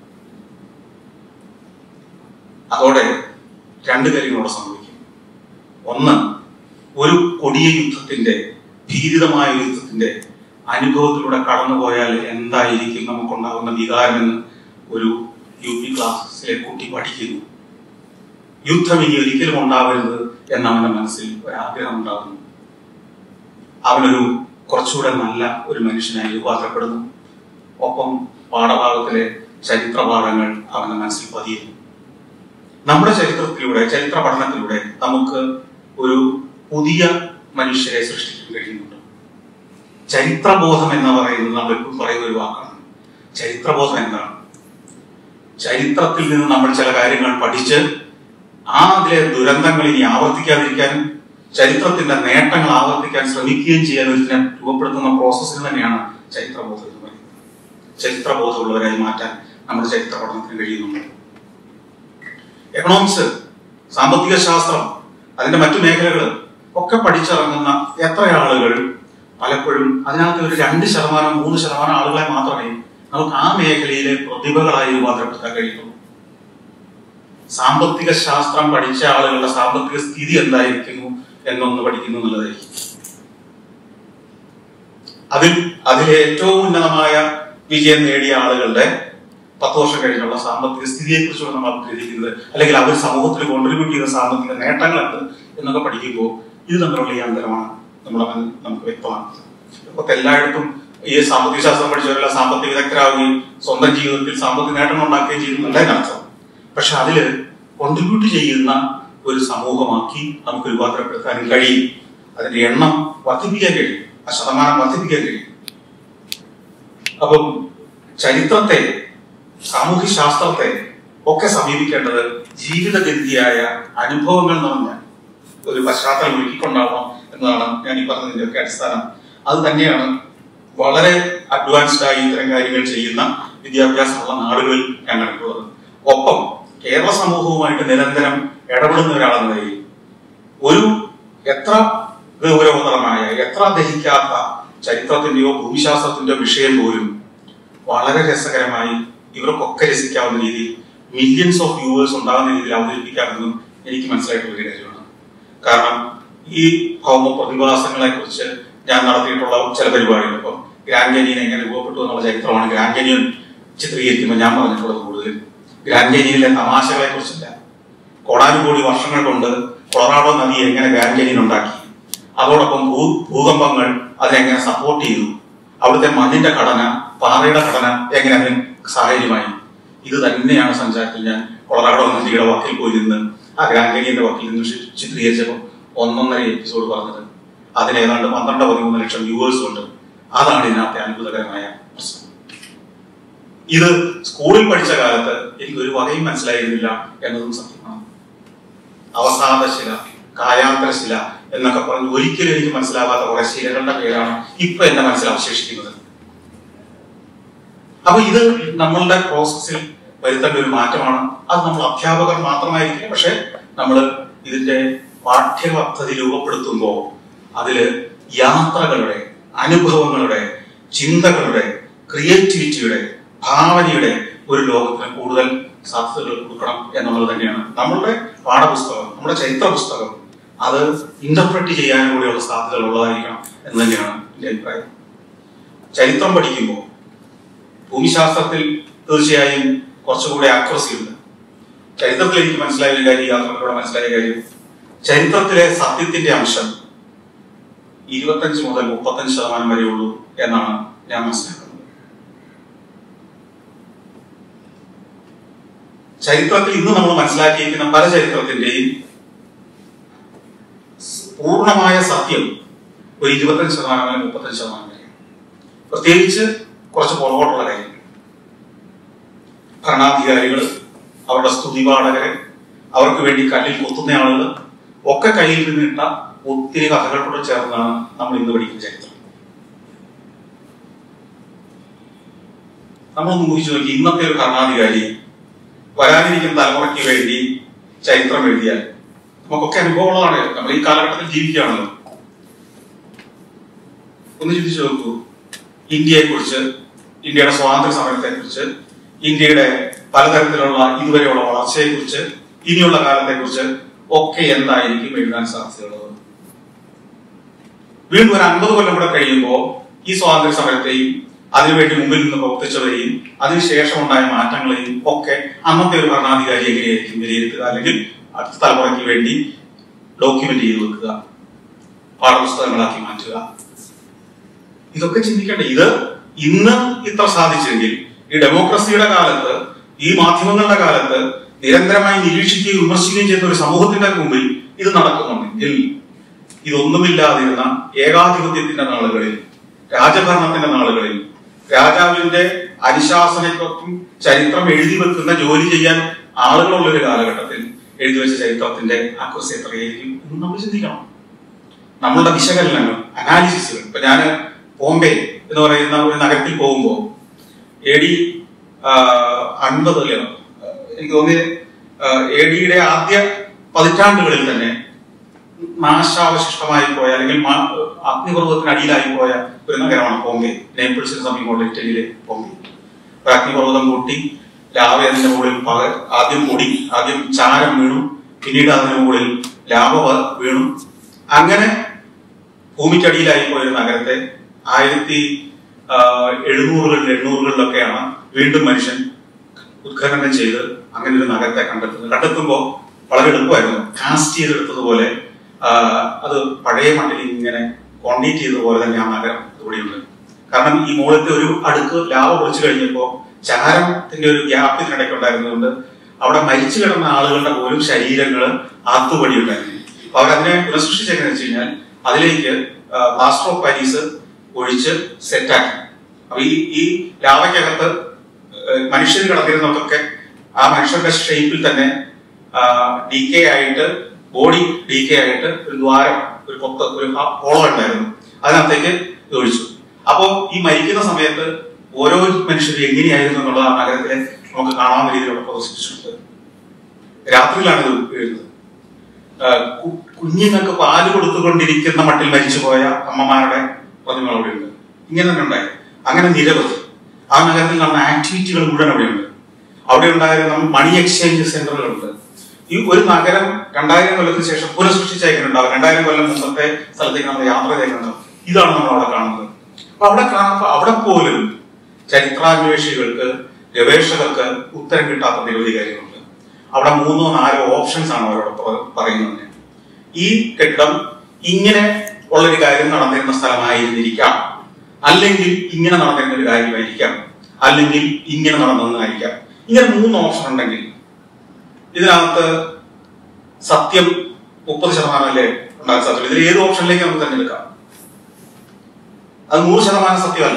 അതോടെ രണ്ട് കാര്യങ്ങളോടെ സംഭവിക്കും ഒന്ന് ഒരു കൊടിയ യുദ്ധത്തിന്റെ ഭീതിതമായ ഒരു യുദ്ധത്തിന്റെ അനുഭവത്തിലൂടെ കടന്നുപോയാൽ എന്തായിരിക്കും നമുക്കുണ്ടാകുന്ന വികാരമെന്ന് ഒരു യു പി ക്ലാസ്സിലെ കുട്ടി പഠിക്കുന്നു യുദ്ധം ഇനി ഒരിക്കലും ഉണ്ടാവരുത് എന്ന് അവന്റെ മനസ്സിൽ ഒരാഗ്രഹം ഉണ്ടാകുന്നു അവനൊരു കുറച്ചുകൂടെ നല്ല ഒരു മനുഷ്യനായി രൂപാന്തരപ്പെടുന്നു ഒപ്പം പാഠഭാഗത്തിലെ ചരിത്ര പാഠങ്ങൾ അവന്റെ മനസ്സിൽ പതിയുന്നു നമ്മുടെ ചരിത്രത്തിലൂടെ ചരിത്ര പഠനത്തിലൂടെ നമുക്ക് ഒരു പുതിയ മനുഷ്യരെ സൃഷ്ടിക്കാൻ കഴിയുന്നുണ്ട് ചരിത്രബോധം എന്ന് പറയുന്നത് നമ്മൾ എപ്പോഴും പറയുന്ന ഒരു വാക്കാണ് ചരിത്രബോധം എന്താണ് ചരിത്രത്തിൽ നിന്ന് നമ്മൾ ചില കാര്യങ്ങൾ പഠിച്ച് ആ അതിലെ ദുരന്തങ്ങൾ ഇനി ആവർത്തിക്കാതിരിക്കാനും ചരിത്രത്തിന്റെ നേട്ടങ്ങൾ ആവർത്തിക്കാൻ ശ്രമിക്കുകയും ചെയ്യാൻ ഒരുത്തിനെ രൂപപ്പെടുത്തുന്ന പ്രോസസ്സിന് തന്നെയാണ് ചരിത്രബോധം എന്ന് പറയുന്നത് ചരിത്രബോധമുള്ളവരായി മാറ്റാൻ നമ്മുടെ ചരിത്ര പഠനത്തിന് കഴിയുന്നുണ്ട് എക്കണോമിക്സ് സാമ്പത്തിക ശാസ്ത്രം അതിന്റെ മറ്റു മേഖലകൾ ഒക്കെ പഠിച്ചിറങ്ങുന്ന എത്ര ആളുകൾ പലപ്പോഴും അതിനകത്ത് ഒരു രണ്ട് ശതമാനം മൂന്ന് ശതമാനം ആളുകളെ മാത്രമേ നമുക്ക് ആ മേഖലയിലെ പ്രതിഭകളായി രൂപാന്തരപ്പെടുത്താൻ കഴിയുള്ളൂ സാമ്പത്തിക ശാസ്ത്രം പഠിച്ച ആളുകളുടെ സാമ്പത്തിക സ്ഥിതി എന്തായിരിക്കുന്നു എന്നൊന്ന് പഠിക്കുന്നു എന്നുള്ളതായിരിക്കും അതിൽ അതിലെ ഏറ്റവും ഉന്നതമായ വിജയം നേടിയ ആളുകളുടെ പത്ത് വർഷം കഴിഞ്ഞുള്ള സാമ്പത്തിക സ്ഥിതിയെ കുറിച്ചാണ് നമ്മൾ അഭിഗ്രഹിക്കുന്നത് അല്ലെങ്കിൽ അവർ സമൂഹത്തിൽ കോൺട്രിബ്യൂട്ട് ചെയ്ത സാമ്പത്തിക നേട്ടങ്ങൾ എന്ത് എന്നൊക്കെ പഠിക്കുമ്പോൾ ഇത് തമ്മിലുള്ള ഈ അന്തരമാണ് നമ്മുടെ മന- നമുക്ക് വ്യക്തമാക്കുന്നത് അപ്പൊ എല്ലായിടത്തും ഈ സാമ്പത്തിക ശാസ്ത്രം പഠിച്ചവരെല്ലാം സാമ്പത്തിക വിദഗ്ധരാവുകയും സ്വന്തം ജീവിതത്തിൽ സാമ്പത്തിക നേട്ടങ്ങൾ ഉണ്ടാക്കുകയും ചെയ്യുന്നല്ല അതിനർത്ഥം പക്ഷെ അതില് കോൺട്രിബ്യൂട്ട് ചെയ്യുന്ന ഒരു സമൂഹമാക്കി നമുക്ക് രൂപാന്തരപ്പെടുത്താനും കഴിയും അതിന്റെ എണ്ണം വർദ്ധിപ്പിക്കാൻ കഴിയും ആ ശതമാനം വർദ്ധിപ്പിക്കാൻ കഴിയും അപ്പം ചരിത്രത്തെ സാമൂഹ്യ ശാസ്ത്രത്തെ ഒക്കെ സമീപിക്കേണ്ടത് ജീവിതഗതിയായ അനുഭവങ്ങൾ നിറഞ്ഞ ഒരു പശ്ചാത്തലം ഒരുക്കിക്കൊണ്ടാവണം എന്നതാണ് ഞാൻ ഈ പറഞ്ഞതിന്റെ ഒക്കെ അടിസ്ഥാനം അത് തന്നെയാണ് വളരെ അഡ്വാൻസ്ഡ് ആയി ഇത്തരം കാര്യങ്ങൾ ചെയ്യുന്ന വിദ്യാഭ്യാസമുള്ള നാടുകളിൽ ഞാൻ കണ്ടിട്ടുള്ളത് ഒപ്പം കേരള സമൂഹവുമായിട്ട് നിരന്തരം ഇടപെടുന്ന ഒരാളെന്ന നിലയിൽ ഒരു എത്ര ഗൗരവതരമായ എത്ര ദഹിക്കാത്ത ചരിത്രത്തിന്റെയോ ഭൂമിശാസ്ത്രത്തിന്റെയോ വിഷയം പോലും വളരെ രസകരമായി ഇവർക്കൊക്കെ രസിക്കാവുന്ന രീതിയിൽ മില്യൺസ് ഓഫ് വ്യൂവേഴ്സ് ഉണ്ടാകുന്ന രീതിയിൽ അവതരിപ്പിക്കാമെന്നും എനിക്ക് മനസ്സിലായിട്ടുള്ള ഒരു കാര്യമാണ് കാരണം ഈ ഭൗമ പ്രതിഭാസങ്ങളെ കുറിച്ച് ഞാൻ നടത്തിയിട്ടുള്ള ചില പരിപാടികൾ ഇപ്പം ഗ്രാൻഡ് കാനിയൻ എങ്ങനെ രൂപപ്പെട്ടു എന്നുള്ള ചരിത്രമാണ് ഗ്രാൻഡ് കാനിയൻ ചിത്രീകരിക്കുമ്പോൾ ഞാൻ പറഞ്ഞിട്ടുള്ളത് കൂടുതൽ ഗ്രാൻഡ് കാനിയനിലെ തമാശകളെ കുറിച്ചില്ല കോടാനുകോടി വർഷങ്ങൾ കൊണ്ട് കൊളറാഡോ നദി എങ്ങനെ ഗ്രാൻഡ് കാനിയൻ ഉണ്ടാക്കി അതോടൊപ്പം ഭൂ ഭൂകമ്പങ്ങൾ അതിനെങ്ങനെ സപ്പോർട്ട് ചെയ്തു അവിടുത്തെ മണ്ണിന്റെ ഘടന പാറയുടെ ഘടന എങ്ങനെ അതിന് സാഹചര്യമായി ഇത് തന്നെയാണ് സഞ്ചാരത്തിൽ ഞാൻ കൊളറാഡോ നദിയുടെ വക്കിൽ പോയി നിന്ന് ആ ഗ്രാൻഡ് കാനിയന്റെ വക്കിൽ നിന്ന് ചി- ചിത്രീകരിച്ചപ്പോൾ ഒന്നൊന്നര എപ്പിസോഡ് പറഞ്ഞത് അതിന് ഏതാണ്ട് പന്ത്രണ്ട് പതിമൂന്ന് ലക്ഷം വ്യൂവേഴ്സ് ഉണ്ട് അതാണ് ഇതിനകത്തെ അത്ഭുതകരമായ പ്രശ്നം ഇത് സ്കൂളിൽ പഠിച്ച കാലത്ത് എനിക്ക് ഒരു വകയും മനസ്സിലായിരുന്നില്ല എന്നതും സത്യമാണ് അവസാദശില കായാന്തരശില എന്നൊക്കെ പറഞ്ഞ് ഒരിക്കലും എനിക്ക് മനസ്സിലാവാത്ത കുറെ ശിലകളുടെ പേരാണ് ഇപ്പൊ എന്റെ മനസ്സിൽ അവശേഷിക്കുന്നത് അപ്പൊ ഇത് നമ്മളുടെ പ്രോസസ്സിൽ വരുത്തേണ്ട ഒരു മാറ്റമാണ് അത് നമ്മൾ അധ്യാപകർ മാത്രമായിരിക്കില്ല പക്ഷെ നമ്മൾ ഇതിന്റെ പാഠ്യപദ്ധതി രൂപപ്പെടുത്തുമ്പോൾ അതില് യാത്രകളുടെ അനുഭവങ്ങളുടെ ചിന്തകളുടെ ക്രിയേറ്റിവിറ്റിയുടെ ഭാവനയുടെ ഒരു ലോകത്തിന് കൂടുതൽ സാധ്യതകൾ കൊടുക്കണം എന്നുള്ളത് തന്നെയാണ് നമ്മളുടെ പാഠപുസ്തകം നമ്മുടെ ചരിത്ര പുസ്തകം അത് ഇന്റർപ്രറ്റ് ചെയ്യാനും കൂടിയുള്ള സാധ്യതകൾ ഉള്ളതായിരിക്കണം എന്ന് തന്നെയാണ് എന്റെ അഭിപ്രായം ചരിത്രം പഠിക്കുമ്പോൾ ഭൂമിശാസ്ത്രത്തിൽ തീർച്ചയായും കുറച്ചുകൂടെ ആക്യുറസി ഉണ്ട് ചരിത്രത്തിൽ എനിക്ക് മനസ്സിലായ ഒരു കാര്യം യാത്രകളിലൂടെ മനസ്സിലായ കാര്യം ചരിത്രത്തിലെ സത്യത്തിന്റെ അംശം ഇരുപത്തഞ്ച് മുതൽ മുപ്പത്തഞ്ച് ശതമാനം വരെ ഉള്ളൂ എന്നാണ് ഞാൻ മനസ്സിലാക്കുന്നത് ചരിത്രത്തിൽ ഇന്ന് നമ്മൾ മനസ്സിലാക്കിയിരിക്കുന്ന പല ചരിത്രത്തിന്റെയും പൂർണ്ണമായ സത്യം ഒരു ഇരുപത്തഞ്ച് ശതമാനം അല്ലെങ്കിൽ മുപ്പത്തഞ്ച് ശതമാനം വരെ പ്രത്യേകിച്ച് കുറച്ച് പുറകോട്ടുള്ള കാര്യങ്ങൾ ഭരണാധികാരികൾ അവരുടെ സ്തുതിപാഠകരെ അവർക്ക് വേണ്ടി കല്ലിൽ കുത്തുന്ന ആളുകൾ ഒക്കെ കയ്യിൽ നിന്നിട്ട ഒത്തിരി കഥകൾ കൂടെ ചേർന്നാണ് നമ്മൾ ഇന്ന് പഠിക്കുന്ന ചരിത്രം നമ്മളൊന്ന് ഊഹിച്ചു നോക്കി ഇന്നത്തെ ഒരു ഭരണാധികാരി വരാനിരിക്കുന്ന തലമുറയ്ക്ക് വേണ്ടി ചരിത്രം എഴുതിയാൽ നമുക്കൊക്കെ അനുഭവമുള്ളതാണ് നമ്മൾ ഈ കാലഘട്ടത്തിൽ ജീവിക്കുകയാണല്ലോ ഒന്ന് ചിന്തിച്ചു നോക്കൂ ഇന്ത്യയെ കുറിച്ച് ഇന്ത്യയുടെ സ്വാതന്ത്ര്യ സമരത്തെ കുറിച്ച് ഇന്ത്യയുടെ പലതരത്തിലുള്ള ഇതുവരെയുള്ള വളർച്ചയെ കുറിച്ച് ഇനിയുള്ള കാലത്തെ കുറിച്ച് ഒക്കെ എന്തായിരിക്കും എഴുതാൻ സാധ്യതയുള്ളത് വീണ്ടും ഒരു അൻപത് കൊല്ലം കൂടെ കഴിയുമ്പോൾ ഈ സ്വാതന്ത്ര്യ സമരത്തെയും അതിനുവേണ്ടി മുമ്പിൽ നിന്ന് പ്രവർത്തിച്ചവരെയും അതിനുശേഷം ഉണ്ടായ മാറ്റങ്ങളെയും ഒക്കെ അന്നത്തെ ഒരു ഭരണാധികാരി എങ്ങനെയായിരിക്കും വിലയിരുത്തുക അല്ലെങ്കിൽ അടുത്ത തലമുറയ്ക്ക് വേണ്ടി ഡോക്യുമെന്റ് ചെയ്ത് വെക്കുക പാഠപുസ്തകങ്ങളാക്കി മാറ്റുക ഇതൊക്കെ ചിന്തിക്കേണ്ടേ ഇത് ഇന്ന് ഇത്ര സാധിച്ചെങ്കിൽ ഈ ഡെമോക്രസിയുടെ കാലത്ത് ഈ മാധ്യമങ്ങളുടെ കാലത്ത് നിരന്തരമായി നിരീക്ഷിക്കുകയും വിമർശിക്കുകയും ചെയ്യുന്ന ഒരു സമൂഹത്തിന്റെ മുമ്പിൽ ഇത് നടക്കുന്നുണ്ടെങ്കിൽ ഇതൊന്നുമില്ലാതിരുന്ന ഏകാധിപത്യത്തിന്റെ നാളുകളിൽ രാജഭരണത്തിന്റെ നാളുകളിൽ രാജാവിന്റെ അനുശാസനയ്ക്കൊപ്പം ചരിത്രം എഴുതി വെക്കുന്ന ജോലി ചെയ്യാൻ ആളുകളുള്ള ഒരു കാലഘട്ടത്തിൽ എഴുതി വെച്ച ചരിത്രത്തിന്റെ അക്വസി എത്രയായിരിക്കും എന്ന് നമ്മൾ ചിന്തിക്കണം നമ്മളുടെ വിശകലനങ്ങൾ അനാലിസിസുകൾ ഇപ്പൊ ഞാൻ ബോംബെ എന്ന് പറയുന്ന ഒരു നഗരത്തിൽ പോകുമ്പോൾ എ ഡി അൻപത് എനിക്ക് തോന്നി എ ഡിയുടെ ആദ്യ പതിറ്റാണ്ടുകളിൽ തന്നെ നാശാവശിഷ്ടമായി പോയ അല്ലെങ്കിൽ മാ- അഗ്നിപർവ്വതത്തിന് അടിയിലായി പോയ ഒരു നഗരമാണ് ബോംബെ നേപ്പിൾസിന് സമീപമുള്ള ഇറ്റലിയിലെ ബോംബെ ഒരു അഗ്നിപർവ്വതം പൊട്ടി ലാവ അതിന്റെ മുകളിൽ പക ആദ്യം പൊടി ആദ്യം ചാരം വീണു പിന്നീട് അതിന് മുകളിൽ ലാവ വ- വീണു അങ്ങനെ ഭൂമിക്കടിയിലായി പോയ ഒരു നഗരത്തെ ആയിരത്തി ആ, എഴുന്നൂറുകളിൽ എണ്ണൂറുകളിലൊക്കെയാണ് വീണ്ടും മനുഷ്യൻ ഉദ്ഘാടനം ചെയ്ത് അങ്ങനെ ഒരു നഗരത്തെ കണ്ടെത്തുന്നത് കണ്ടെത്തുമ്പോൾ വളരെ എളുപ്പമായിരുന്നു കാസ്റ്റ് ചെയ്തെടുത്തതുപോലെ ആ, അത് പഴയ മട്ടിൽ ഇങ്ങനെ കോൺഡീറ്റ് ചെയ്തതുപോലെ തന്നെ ആ നഗരം ഇവിടെയുണ്ട് കാരണം ഈ മുകളിലത്തെ ഒരു അടുക്ക് ലാവ പൊളിച്ചു കഴിഞ്ഞപ്പോൾ ചാരത്തിന്റെ ഒരു ഗ്യാപ്പ് ഇതിനിടയ്ക്ക് ഉണ്ടായിരുന്നതുകൊണ്ട് അവിടെ മരിച്ചു കിടന്ന ആളുകളുടെ പോലും ശരീരങ്ങൾ ആത്തുപടി ഉണ്ടായിരുന്നു അപ്പൊ അവരതിനെ പുനഃസൃഷ്ടിച്ചെങ്ങനെ വെച്ച് കഴിഞ്ഞാൽ അതിലേക്ക് പ്ലാസ്റ്റർ ഓഫ് പാരീസ് ഒഴിച്ച് സെറ്റാക്കി അപ്പൊ ഈ ഈ ലാവയ്ക്കകത്ത് ഏഹ് മനുഷ്യർ കിടന്നിരുന്നതൊക്കെ ആ മനുഷ്യരുടെ ഷേപ്പിൽ തന്നെ ഡി കെ ആയിട്ട് ബോഡി ഡി കെ ആയിട്ട് ഒരു ദ്വാരം ഒരു പൊത്ത് ഒരു ഹോളോ ഉണ്ടായിരുന്നു അതിനകത്തേക്ക് ഇത് ഒഴിച്ചു അപ്പോ ഈ മരിക്കുന്ന സമയത്ത് ഓരോ മനുഷ്യരും എങ്ങനെയായിരുന്നു എന്നുള്ളത് ആ നഗരത്തിലെ നമുക്ക് കാണാവുന്ന രീതിയിലുള്ള പ്രദർശിപ്പിച്ചിട്ടുണ്ട് രാത്രിയിലാണ് ഇത് എഴുതുന്നത് ആഹ് കു- കുഞ്ഞുങ്ങൾക്ക് പാല് കൊടുത്തുകൊണ്ടിരിക്കുന്ന മട്ടിൽ മരിച്ചുപോയ അമ്മമാരുടെ പ്രതിമകൾ അവിടെയുണ്ട് ഇങ്ങനെ തന്നെ ഉണ്ടായി അങ്ങനെ നിരവധി ആ നഗരത്തിൽ നടന്ന ആക്ടിവിറ്റികൾ മുഴുവൻ അവിടെയുണ്ട് അവിടെ ഉണ്ടായിരുന്ന മണി എക്സ്ചേഞ്ച് സെന്ററുകളുണ്ട് ഈ ഒരു നഗരം രണ്ടായിരം കൊല്ലത്തിന് ശേഷം പുനഃസൃഷ്ടിച്ചയക്കുന്നുണ്ടാവും രണ്ടായിരം കൊല്ലം മുമ്പത്തെ സ്ഥലത്തേക്ക് നമ്മൾ യാത്ര ചെയ്യുന്നുണ്ടാവും ഇതാണ് നമ്മൾ അവിടെ കാണുന്നത് അപ്പൊ അവിടെ കാണുമ്പോൾ അവിടെ പോലും ചരിത്രാന്വേഷികൾക്ക് ഗവേഷകർക്ക് ഉത്തരം കിട്ടാത്ത നിരവധി കാര്യങ്ങളുണ്ട് അവിടെ മൂന്നോ നാലോ ഓപ്ഷൻസ് ആണ് അവരോട് പ- പറയുന്നത് ഈ കെട്ടിടം ഇങ്ങനെ ഉള്ളൊരു കാര്യം നടന്നിരുന്ന സ്ഥലമായിരുന്നിരിക്കാം അല്ലെങ്കിൽ ഇങ്ങനെ നടന്നിരുന്ന ഒരു കാര്യമായിരിക്കാം അല്ലെങ്കിൽ ഇങ്ങനെ നടന്നതായിരിക്കാം ഇങ്ങനെ മൂന്ന് ഓപ്ഷൻ ഉണ്ടെങ്കിൽ ഇതിനകത്ത് സത്യം മുപ്പത് ശതമാനമല്ലേ ഉണ്ടാകാൻ സാധ്യത ഇതിൽ ഏത് ഓപ്ഷനിലേക്ക് നമുക്ക് തിരഞ്ഞെടുക്കാം അത് നൂറ് ശതമാനം സത്യമല്ല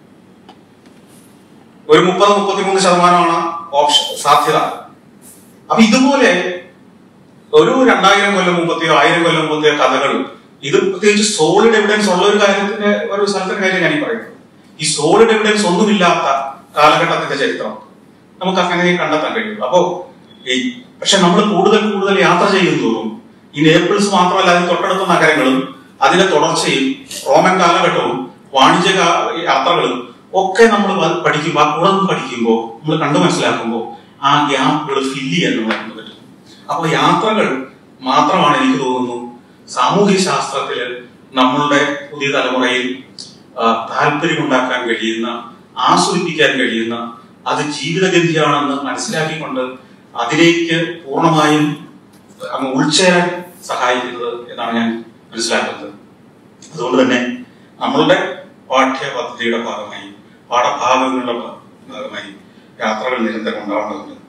ഒരു മുപ്പത് മുപ്പത്തിമൂന്ന് ശതമാനമാണ് ഓപ്ഷൻ സാധ്യത അപ്പൊ ഇതുപോലെ ഒരു രണ്ടായിരം കൊല്ലം മുമ്പത്തെയോ ആയിരം കൊല്ലം മുമ്പത്തെയോ കഥകൾ ഇത് പ്രത്യേകിച്ച് സോളിഡ് എവിഡൻസ് ഉള്ള ഒരു കാര്യത്തിന്റെ ഒരു സ്ഥലത്തിന്റെ കാര്യം ഞാൻ ഈ പറയുന്നത് ഈ സോളിഡ് എവിഡൻസ് ഒന്നുമില്ലാത്ത കാലഘട്ടത്തിന്റെ ചരിത്രം നമുക്ക് അങ്ങനെ കണ്ടെത്താൻ കഴിയും അപ്പോ ഈ പക്ഷെ നമ്മൾ കൂടുതൽ കൂടുതൽ യാത്ര ചെയ്യും തോറും ഈ നേപ്പിൾസ് മാത്രമല്ല അതിന് തൊട്ടടുത്ത നഗരങ്ങളും അതിന്റെ തുടർച്ചയും റോമൻ കാലഘട്ടവും വാണിജ്യ കാ- യാത്രകളും ഒക്കെ നമ്മൾ പഠിക്കുമ്പോൾ ആ കൂടെ നിന്ന് പഠിക്കുമ്പോൾ നമ്മൾ കണ്ടു മനസ്സിലാക്കുമ്പോൾ ആ ഗ്യാപ്പുകൾ ഫില്ല് ചെയ്യാൻ നമ്മളെ കൊണ്ട് പറ്റും അപ്പോൾ യാത്രകൾ മാത്രമാണ് എനിക്ക് തോന്നുന്നു സാമൂഹ്യ ശാസ്ത്രത്തില് നമ്മളുടെ പുതിയ തലമുറയിൽ ആ, താല്പര്യമുണ്ടാക്കാൻ കഴിയുന്ന ആസ്വദിപ്പിക്കാൻ കഴിയുന്ന അത് ജീവിതഗന്ധിയാണെന്ന് മനസ്സിലാക്കിക്കൊണ്ട് അതിലേക്ക് പൂർണ്ണമായും അങ്ങ് ഉൾച്ചേരാൻ സഹായിക്കുന്നത് എന്നാണ് ഞാൻ മനസ്സിലാക്കുന്നത് അതുകൊണ്ട് തന്നെ നമ്മളുടെ പാഠ്യപദ്ധതിയുടെ ഭാഗമായി പാഠഭാഗങ്ങളുടെ ഭാഗമായി യാത്രകൾ നിരന്തരം ഉണ്ടാവേണ്ടതുണ്ട്